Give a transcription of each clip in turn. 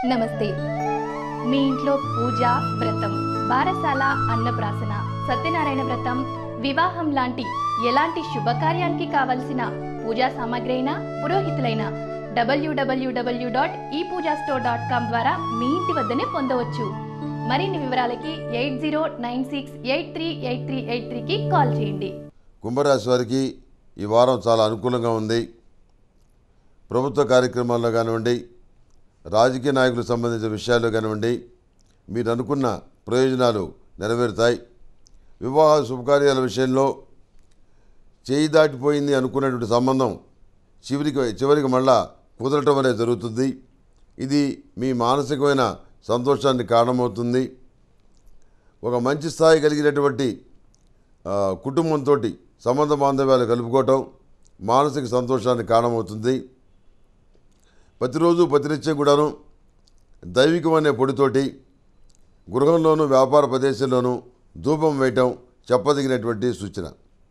నమస్తే మీ ఇంట్లో పూజ వ్రతం బారసాల అన్నప్రాసన సత్యనారాయణ వ్రతం వివాహం లాంటి ఎలాంటి శుభకార్యానికి కావలసిన పూజా సామాగ్రి అయినా పురోహితులైన డబ్ల్యూడబ్ల్యూడబ్ల్యూ డాట్ ఈ పూజా స్టోర్ డాట్ కామ్ ద్వారా మీ ఇంటి వద్దనే పొందవచ్చు మరిన్ని వివరాలకి eight zero nine six eight three eight three eight త్రీకి కాల్ చేయండి కుంభరాశి వారికి ఈ వారం చాలా అనుకూలంగా ఉంది ప్రభుత్వ కార్యక్రమాల్లో కానివ్వండి రాజకీయ నాయకులకు సంబంధించిన విషయాల్లో కానివ్వండి మీరు అనుకున్న ప్రయోజనాలు నెరవేరుతాయి వివాహ శుభకార్యాల విషయంలో చేయి దాటిపోయింది అనుకున్నటువంటి సంబంధం చివరికి చివరికి మళ్ళా కుదరటం అనేది జరుగుతుంది ఇది మీ మానసికమైన సంతోషానికి కారణమవుతుంది ఒక మంచి స్థాయి కలిగినటువంటి ఆ, కుటుంబంతో సంబంధ బాంధవ్యాలు కలుపుకోవటం మానసిక సంతోషానికి కారణమవుతుంది ప్రతిరోజు ప్రతినిత్యం కూడాను దైవికమనే పొడితోటి గృహంలోనూ వ్యాపార ప్రదేశంలోనూ ధూపం వేయటం చెప్పదగినటువంటి సూచన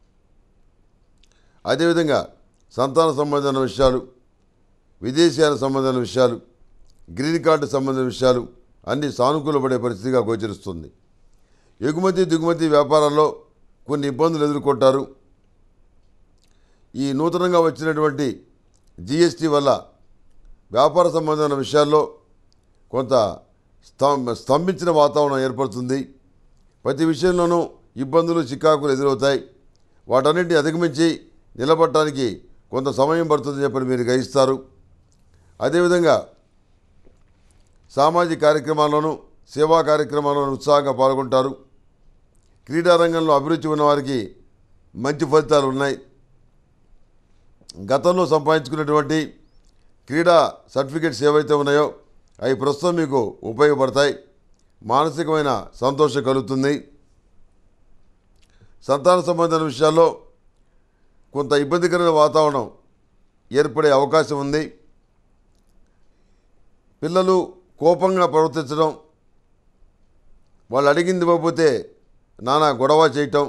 అదేవిధంగా సంతాన సంబంధమైన విషయాలు విదేశీయాల సంబంధమైన విషయాలు గ్రీన్ కార్డు సంబంధించిన విషయాలు అన్నీ సానుకూలపడే పరిస్థితిగా గోచరిస్తుంది ఎగుమతి దిగుమతి వ్యాపారాల్లో కొన్ని ఇబ్బందులు ఎదుర్కొంటారు ఈ నూతనంగా వచ్చినటువంటి జిఎస్టీ వల్ల వ్యాపార సంబంధమైన విషయాల్లో కొంత స్తం స్తంభించిన వాతావరణం ఏర్పడుతుంది ప్రతి విషయంలోనూ ఇబ్బందులు చికాకులు ఎదురవుతాయి వాటన్నింటినీ అధిగమించి నిలబడటానికి కొంత సమయం పడుతుందని చెప్పి మీరు గ్రహిస్తారు అదేవిధంగా సామాజిక కార్యక్రమాల్లోనూ సేవా కార్యక్రమాల్లోనూ ఉత్సాహంగా పాల్గొంటారు క్రీడారంగంలో అభిరుచి ఉన్నవారికి మంచి ఫలితాలు ఉన్నాయి గతంలో సంపాదించుకున్నటువంటి క్రీడా సర్టిఫికెట్స్ ఏవైతే ఉన్నాయో అవి ప్రస్తుతం మీకు ఉపయోగపడతాయి మానసికమైన సంతోషం కలుగుతుంది సంతాన సంబంధమైన విషయాల్లో కొంత ఇబ్బందికరమైన వాతావరణం ఏర్పడే అవకాశం ఉంది పిల్లలు కోపంగా ప్రవర్తించడం వాళ్ళు అడిగింది ఇవ్వకపోతే నానా గొడవ చేయటం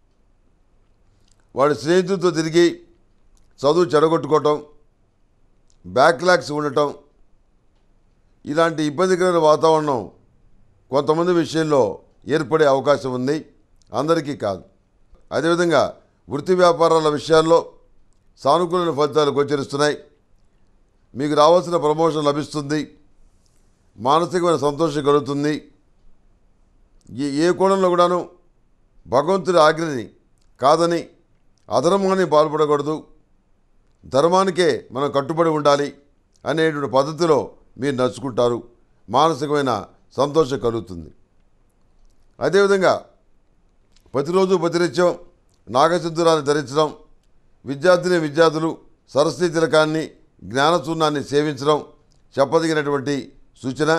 వాడి స్నేహితులతో తిరిగి చదువు చెడగొట్టుకోవటం బ్యాక్లాగ్స్ ఉండటం ఇలాంటి ఇబ్బందికరమైన వాతావరణం కొంతమంది విషయంలో ఏర్పడే అవకాశం ఉంది అందరికీ కాదు అదేవిధంగా వృత్తి వ్యాపారాల విషయాల్లో సానుకూలమైన ఫలితాలు గోచరిస్తున్నాయి మీకు రావాల్సిన ప్రమోషన్ లభిస్తుంది మానసికమైన సంతోషం కలుగుతుంది ఏ ఏ కోణంలో కూడాను భగవంతుడి ఆజ్ఞని కాదని అధర్మాన్ని పాల్పడకూడదు ధర్మానికే మనం కట్టుబడి ఉండాలి అనేటువంటి పద్ధతిలో మీరు నడుచుకుంటారు మానసికమైన సంతోషం కలుగుతుంది అదేవిధంగా ప్రతిరోజు ప్రతినిత్యం నాగసిద్ధురాన్ని ధరించడం విద్యార్థిని విద్యార్థులు సరస్వతి తిలకాన్ని జ్ఞానచూర్ణాన్ని సేవించడం చెప్పదగినటువంటి సూచన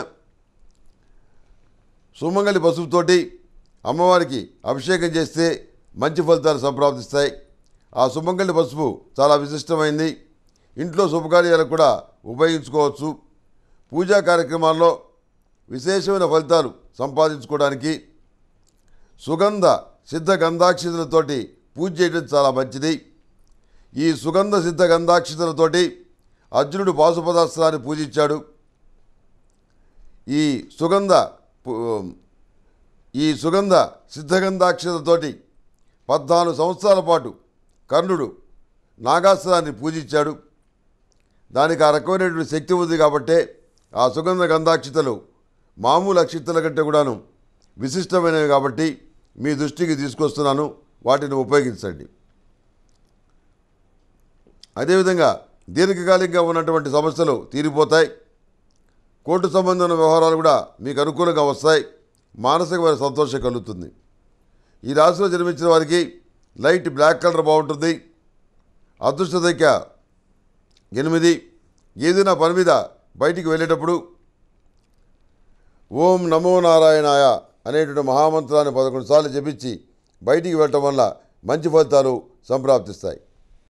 సుమంగళి పసుపుతోటి అమ్మవారికి అభిషేకం చేస్తే మంచి ఫలితాలు సంప్రాప్తిస్తాయి ఆ సుమంగళి పసుపు చాలా విశిష్టమైంది ఇంట్లో శుభకార్యాలకు కూడా ఉపయోగించుకోవచ్చు పూజా కార్యక్రమాల్లో విశేషమైన ఫలితాలు సంపాదించుకోవడానికి సుగంధ సిద్ధ గంధాక్షితులతోటి పూజ చేయడం చాలా మంచిది ఈ సుగంధ సిద్ధ గంధాక్షితులతోటి అర్జునుడు పాశుపదాస్త్రాన్ని పూజించాడు ఈ సుగంధ పు- ఈ సుగంధ సిద్ధగంధాక్షతతోటి పద్నాలుగు సంవత్సరాల పాటు కర్ణుడు నాగాస్త్రాన్ని పూజించాడు దానికి ఆ రకమైనటువంటి శక్తి ఉంది కాబట్టే ఆ సుగంధ గంధాక్షితలు మామూలు అక్షితల కంటే కూడాను విశిష్టమైనవి కాబట్టి మీ దృష్టికి తీసుకొస్తున్నాను వాటిని ఉపయోగించండి అదేవిధంగా దీర్ఘకాలికంగా ఉన్నటువంటి సమస్యలు తీరిపోతాయి కోర్టు సంబంధమైన వ్యవహారాలు కూడా మీకు అనుకూలంగా వస్తాయి మానసికమైన సంతోషం కలుగుతుంది ఈ రాశిలో జన్మించిన వారికి లైట్ బ్లాక్ కలర్ బాగుంటుంది అదృష్ట సంఖ్య ఎనిమిది ఏదైనా పని మీద బయటికి వెళ్ళేటప్పుడు ఓం నమో నారాయణాయ అనేటువంటి మహామంత్రాన్ని పదకొండు సార్లు జపించి బయటికి వెళ్ళటం వల్ల మంచి ఫలితాలు సంప్రాప్తిస్తాయి